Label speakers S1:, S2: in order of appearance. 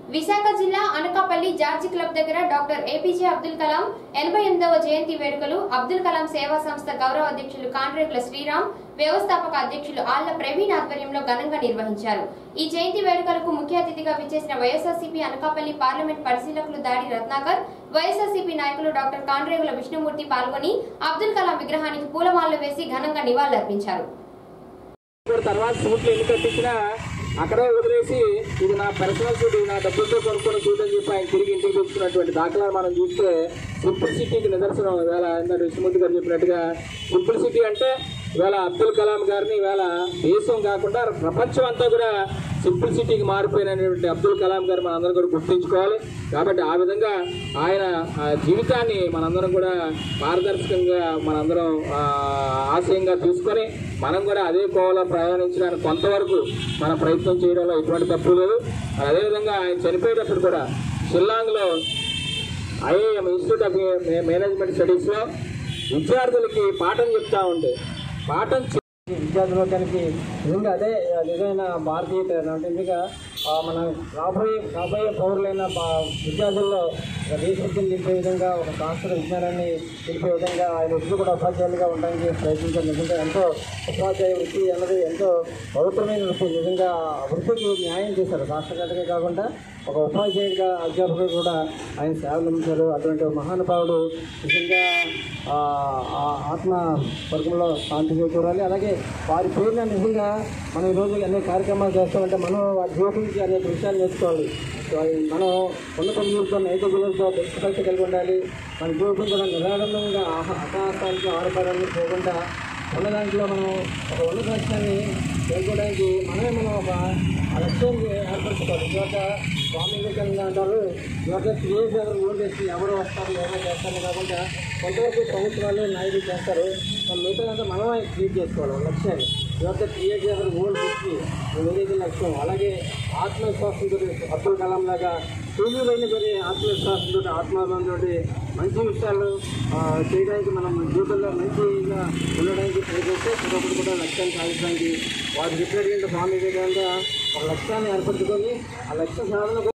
S1: విశాఖ జిల్లా Anakapalli George club దగ్గర doctor APJ Abdul Kalam ఎనభై ఎనిమిదవ జయంతి వేడుకలు అబ్దుల్ కలాం సేవా సంస్థ గౌరవ అధ్యక్షులు కాండ్రేగుల శ్రీరామ్ వ్యవస్థాపక అధ్యక్షులు ఆళ్ల ప్రవీణ్ ఆధ్వర్యంలో ఘనంగా నిర్వహించారు ఈ జయంతి వేడుకలకు ముఖ్య అతిథిగా విచ్చేసిన వైఎస్ఆర్సీపీ అనకాపల్లి పార్లమెంట్ పరిశీలకులు దాడి రత్నాకర్ వైఎస్ఆర్సీపీ నాయకులు డాక్టర్ కాండ్రేగుల విష్ణుమూర్తి పాల్గొని అబ్దుల్ కలాం విగ్రహానికి పూలమాలలు వేసి ఘనంగా నివాళులర్పించారు
S2: ఇప్పుడు తర్వాత సూట్లు ఎన్ని కట్టించినా అక్కడే వదిలేసి ఇది నా పర్సనల్ సూట్ ఇది నా డబ్బులతో కొనుక్కున్న సూట్ అని చెప్పి ఆయన తిరిగి ఇంటికి తెచ్చుకున్నటువంటి దాఖలా మనం చూస్తే సింపుల్ సిటీకి నిదర్శనం ఇవాళ ఇందాక విష్ణుమూర్తి గారు చెప్పినట్టుగా సింపుల్ సిటీ అంటే ఇవాళ అబ్దుల్ కలాం గారిని ఇవాళ దేశం కాకుండా ప్రపంచం అంతా కూడా సింపుల్ సిటీకి మారిపోయినటువంటి అబ్దుల్ కలాం గారు మనందరం కూడా గుర్తుంచుకోవాలి కాబట్టి ఆ విధంగా ఆయన ఆ జీవితాన్ని మనందరం కూడా పారదర్శకంగా మనందరం ఆ, ఆశయంగా తీసుకొని మనం కూడా అదే కోవలో ప్రయాణించడానికి కొంతవరకు మన ప్రయత్నం చేయడంలో ఎటువంటి తప్పు లేదు మరి అదేవిధంగా ఆయన చనిపోయేటప్పుడు కూడా షిల్లాంగ్లో ఐఏఎం ఇన్స్టిట్యూట్ ఆఫ్ మేనేజ్మెంట్ స్టడీస్లో విద్యార్థులకి పాఠం చెప్తా ఉంటే పాఠం చె- విద్యార్థులకి నిజంగా అదే నిజమైన భారతీయత అంటే నిజంగా ఆ, మన రాబోయే రాబోయే పౌరులైన పా- విద్యార్థుల్లో ఒక దేశభక్తిని నింపే విధంగా ఒక శాస్త్ర విజ్ఞానాన్ని నింపే విధంగా ఆయన ఎప్పుడు కూడా ఉపాధ్యాయులుగా ఉండడానికి ప్రయత్నించారు నిజంగా ఎంతో ఉపాధ్యాయ వృత్తి అన్నది ఎంతో పవిత్రమైన వృత్తి నిజంగా ఆ వృత్తికి న్యాయం చేశారు శాస్త్రవేత్తగా కాకుండా ఒక ఉపాధ్యాయుడిగా అధ్యాపకుడు కూడా ఆయన సేవలు అందించారు అటువంటి ఒక మహానుభావుడు నిజంగా ఆ, ఆ ఆత్మ వర్గంలో శాంతి చేకూరాలి అలాగే వారి పేరున నిజంగా మనం ఈరోజు అనేక కార్యక్రమాలు చేస్తామంటే మనం వారి జీవితం నుంచి అనేక విషయాలు నేర్చుకోవాలి సో అది మనం ఉన్నత జీవితం నైతిక విలువలతో దృష్టి కలిగి ఉండాలి మన జీవితం కూడా నిరాడంబంగా అసాహాసానికి ఆడపడాలని పోకుండా ఉన్న దాంట్లో మనం ఒక ఉన్నత లక్ష్యాన్ని చేరుకోవడానికి మనమే మనం ఒక ఆ లక్ష్యాన్ని ఏర్పరచుకోవాలి ఇవాళ స్వామి వివేకానంద అంటారు ఇవాళ క్రియేట్ ఎవరు ఓన్ చేసి ఎవరు వస్తారు ఎవరు చేస్తారు కాకుండా కొంతవరకు ప్రభుత్వాలు నాయకులు చేస్తారు మన మిగతా మనమే క్రియేట్ చేసుకోవాలి ఒక లక్ష్యాన్ని ఇవాళ క్రియేట్ ఎవరు ఓన్ చేసి ఏదైతే లక్ష్యం అలాగే ఆత్మవిశ్వాసంతో అబ్దుల్ కలాం లాగా టీవీలైన కొన్ని ఆత్మవిశ్వాసంతో ఆత్మాభిమానంతో మంచి విషయాలు ఆ, చేయడానికి మనం మన జీవితంలో మంచిగా ఉండడానికి ప్రయత్నిస్తే ఒకప్పుడు కూడా లక్ష్యాన్ని సాధించడానికి వారు చెప్పినటువంటి స్వామి వివేకానంద ఒక లక్ష్యాన్ని ఏర్పరచుకొని ఆ లక్ష్య సాధన